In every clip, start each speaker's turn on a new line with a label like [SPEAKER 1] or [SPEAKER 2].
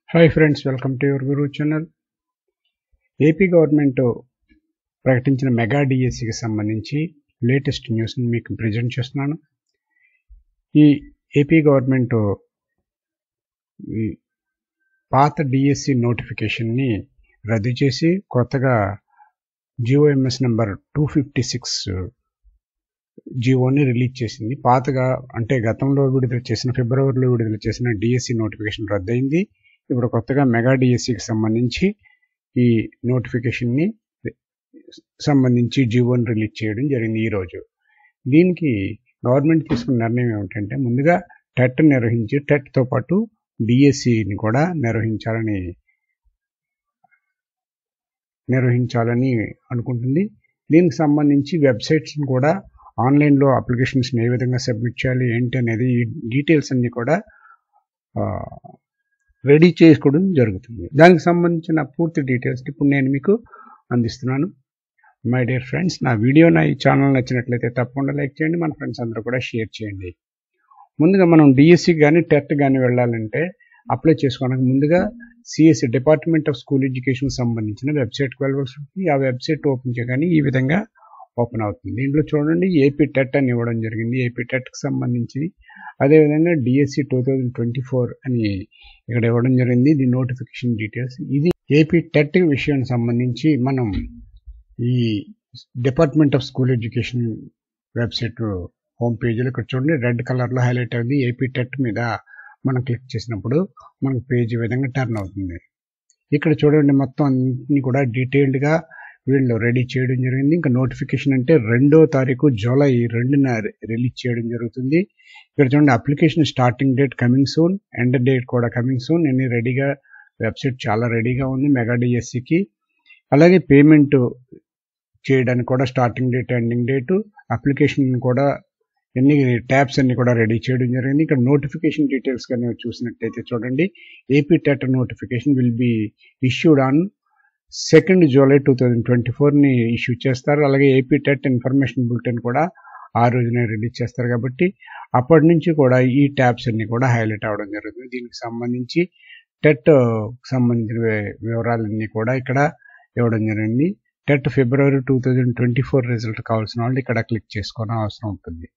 [SPEAKER 1] hi friends welcome to your Guru channel AP government ప్రకటించిన mega డిఎస్సికి సంబంధించి లేటెస్ట్ న్యూస్ని మీకు ప్రజెంట్ చేస్తున్నాను ఈ ఏపీ గవర్నమెంట్ ఈ పాత డిఎస్సి నోటిఫికేషన్ని రద్దు చేసి కొత్తగా GOMS number two fifty six జియోని రిలీజ్ చేసింది పాతగా అంటే గతంలో విడుదల చేసిన ఫిబ్రవరిలో విడుదల చేసిన డిఎస్సి నోటిఫికేషన్ రద్దయింది ఇప్పుడు కొత్తగా మెగా డిఎస్సికి సంబంధించి ఈ నోటిఫికేషన్ని సంబంధించి జియోని రిలీజ్ చేయడం జరిగింది ఈరోజు దీనికి గవర్నమెంట్ తీసుకున్న నిర్ణయం ఏమిటంటే ముందుగా టెట్ నిర్వహించి టెట్తో పాటు డిఎస్సిని కూడా నిర్వహించాలని నిర్వహించాలని అనుకుంటుంది దీనికి సంబంధించి వెబ్సైట్స్ని కూడా ఆన్లైన్లో అప్లికేషన్స్ని ఏ విధంగా సబ్మిట్ చేయాలి ఏంటి అనేది ఈ డీటెయిల్స్ అన్నీ కూడా రెడీ చేసుకోవడం జరుగుతుంది దానికి సంబంధించిన పూర్తి డీటెయిల్స్ ఇప్పుడు నేను మీకు అందిస్తున్నాను మై డియర్ ఫ్రెండ్స్ నా వీడియో నా ఈ ఛానల్ నచ్చినట్లయితే తప్పకుండా లైక్ చేయండి మన ఫ్రెండ్స్ అందరూ కూడా షేర్ చేయండి ముందుగా మనం డిఎస్సి కానీ టెట్ కానీ వెళ్ళాలంటే అప్లై చేసుకోవడానికి ముందుగా CSE department of school education సంబంధించిన వెబ్సైట్కి వెళ్ళవలసి ఉంటుంది ఆ వెబ్సైట్ ఓపెన్ చేయగానే ఈ విధంగా ఓపెన్ అవుతుంది దీంట్లో చూడండి ఏపీ టెట్ అని ఇవ్వడం జరిగింది ఏపీ టెట్కి సంబంధించి అదేవిధంగా DSC two thousand twenty four అని ఇక్కడ ఇవ్వడం జరిగింది ఇది నోటిఫికేషన్ డీటెయిల్స్ ఇది ఏపీ టెట్ విషయానికి సంబంధించి మనం ఈ department of school education website home పేజీలో ఇక్కడ చూడండి రెడ్ కలర్లో హైలైట్ అయింది ఏపీ టెట్ మీద మనం క్లిక్ చేసినప్పుడు మనకు పేజ్ విధంగా టర్న్ అవుతుంది ఇక్కడ చూడండి మొత్తం అన్ని కూడా డీటెయిల్డ్గా వీళ్ళు రెడీ చేయడం జరిగింది ఇంకా నోటిఫికేషన్ అంటే రెండో తారీఖు జూలై రెండున రిలీజ్ చేయడం జరుగుతుంది ఇక్కడ చూడండి application starting date coming soon end date కూడా కమింగ్ సూన్ అన్ని రెడీగా వెబ్సైట్ చాలా రెడీగా ఉంది మెగా డిఎస్సికి అలాగే పేమెంట్ చేయడానికి కూడా starting date ending date application కూడా ఎన్ని ట్యాబ్స్ అన్ని కూడా రెడీ చేయడం జరిగింది ఇక్కడ నోటిఫికేషన్ డీటెయిల్స్ కానీ చూసినట్టయితే చూడండి AP TET notification will be issued on second July two thousand twenty ఫోర్ని ఇష్యూ చేస్తారు అలాగే ఏపీ టెట్ ఇన్ఫర్మేషన్ బులెటిన్ కూడా ఆ రోజునే రిలీజ్ చేస్తారు కాబట్టి అప్పటి నుంచి కూడా ఈ ట్యాబ్స్ అన్ని కూడా హైలైట్ అవ్వడం జరుగుతుంది దీనికి సంబంధించి టెట్ సంబంధించిన వివరాలన్నీ కూడా ఇక్కడ ఇవ్వడం జరిగింది TET February two thousand twenty four result కావాల్సిన వాళ్ళు ఇక్కడ క్లిక్ చేసుకోవడం అవసరం ఉంటుంది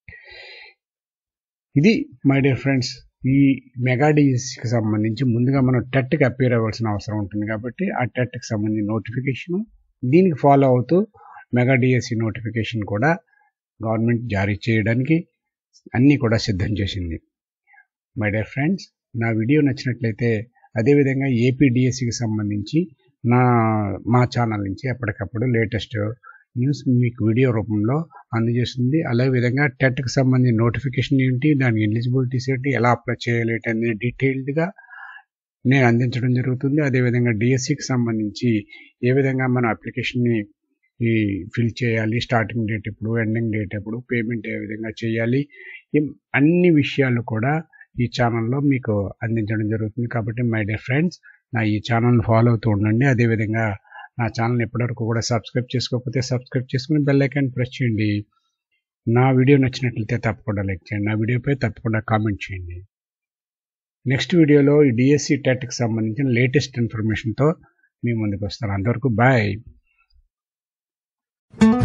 [SPEAKER 1] ఇది మై డియర్ ఫ్రెండ్స్ ఈ మెగా డిఎస్సికి సంబంధించి ముందుగా మనం టెట్కి అపేర్ అవ్వాల్సిన అవసరం ఉంటుంది కాబట్టి ఆ టెట్కి సంబంధించిన నోటిఫికేషన్ దీనికి ఫాలో అవుతూ మెగా డిఎస్సి నోటిఫికేషన్ కూడా గవర్నమెంట్ జారీ చేయడానికి అన్నీ కూడా సిద్ధం చేసింది మై డియర్ ఫ్రెండ్స్ నా వీడియో నచ్చినట్లయితే అదేవిధంగా ఏపీ డిఎస్సికి సంబంధించి నా మా ఛానల్ నుంచి ఎప్పటికప్పుడు లేటెస్ట్ న్యూస్ మీకు వీడియో రూపంలో అందజేస్తుంది అదే విధంగా టెట్కి సంబంధించిన నోటిఫికేషన్ ఏంటి దాని ఎలిజిబిలిటీస్ ఏంటి ఎలా అప్లై చేయాలి అనేది డీటెయిల్డ్గా నేను అందించడం జరుగుతుంది అదేవిధంగా డిఎస్సికి సంబంధించి ఏ విధంగా మన అప్లికేషన్ని ఈ ఫిల్ చేయాలి స్టార్టింగ్ డేట్ ఎప్పుడు ఎండింగ్ డేట్ ఎప్పుడు పేమెంట్ ఏ విధంగా చేయాలి అన్ని విషయాలు కూడా ఈ ఛానల్లో మీకు అందించడం జరుగుతుంది కాబట్టి మై డియర్ ఫ్రెండ్స్ నా ఈ ఛానల్ని ఫాలో అవుతూ ఉండండి అదేవిధంగా నా ఛానల్ ఎప్పటివరకు కూడా సబ్స్క్రైబ్ చేసుకోకపోతే సబ్స్క్రైబ్ చేసుకుని బెల్ ఐకాన్ ప్రెస్ చేయండి నా వీడియో నచ్చినట్లయితే తప్పకుండా లైక్ చేయండి నా వీడియోపై తప్పకుండా కామెంట్ చేయండి నెక్స్ట్ వీడియోలో ఈ డిఎస్సి టెట్కి సంబంధించిన లేటెస్ట్ ఇన్ఫర్మేషన్తో మీ ముందుకు వస్తాను అంతవరకు బాయ్